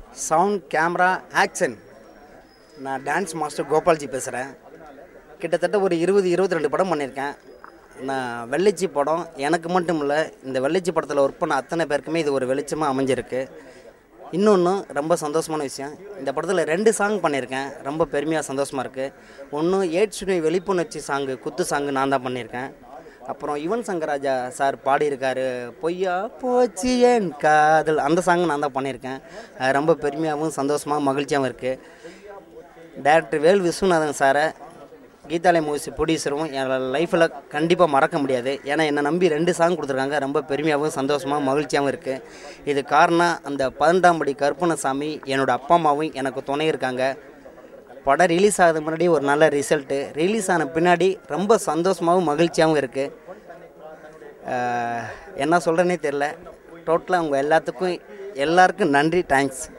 sound camera action நான் dance master Gopalji பேசுகிறேன் கிட்டத்தட்ட ஒரு இருபது இருபத்தி ரெண்டு படம் பண்ணியிருக்கேன் நான் வெள்ளிச்சி படம் எனக்கு மட்டும் இல்லை இந்த வெள்ளிச்சி படத்தில் ஒர்க் பண்ண அத்தனை பேருக்குமே இது ஒரு வெளிச்சமாக அமைஞ்சிருக்கு இன்னொன்று ரொம்ப சந்தோஷமான விஷயம் இந்த படத்தில் ரெண்டு சாங் பண்ணியிருக்கேன் ரொம்ப பெருமையாக சந்தோஷமாக இருக்குது ஒன்று ஏட்சுனை வெளிப்புணர்ச்சி சாங்கு குத்து சாங்கு நான் தான் பண்ணியிருக்கேன் அப்புறம் யுவன் சங்கர் ராஜா சார் பாடியிருக்காரு பொய்யா போச்சு என் காதல் அந்த சாங் நான் தான் பண்ணியிருக்கேன் அது ரொம்ப பெருமையாகவும் சந்தோஷமாகவும் மகிழ்ச்சியாகவும் இருக்குது டேரக்டர் வேல் விஸ்வநாதன் சாரை கீதாலய மூவிஸ் ப்ரொடியூசரும் என் லைஃப்பில் கண்டிப்பாக மறக்க முடியாது ஏன்னா என்னை நம்பி ரெண்டு சாங் கொடுத்துருக்காங்க ரொம்ப பெருமையாகவும் சந்தோஷமாகவும் மகிழ்ச்சியாகவும் இருக்குது இது காரணம் அந்த பதினெட்டாம் படி கருப்பணசாமி என்னோட அப்பா அம்மாவும் எனக்கு துணை இருக்காங்க படம் ரிலீஸ் ஆகுது முன்னாடி ஒரு நல்ல ரிசல்ட்டு ரிலீஸ் ஆன பின்னாடி ரொம்ப சந்தோஷமாகவும் மகிழ்ச்சியாகவும் இருக்குது என்ன சொல்கிறேனே தெரில டோட்டலாக உங்கள் எல்லாத்துக்கும் எல்லாருக்கும் நன்றி தேங்க்ஸ்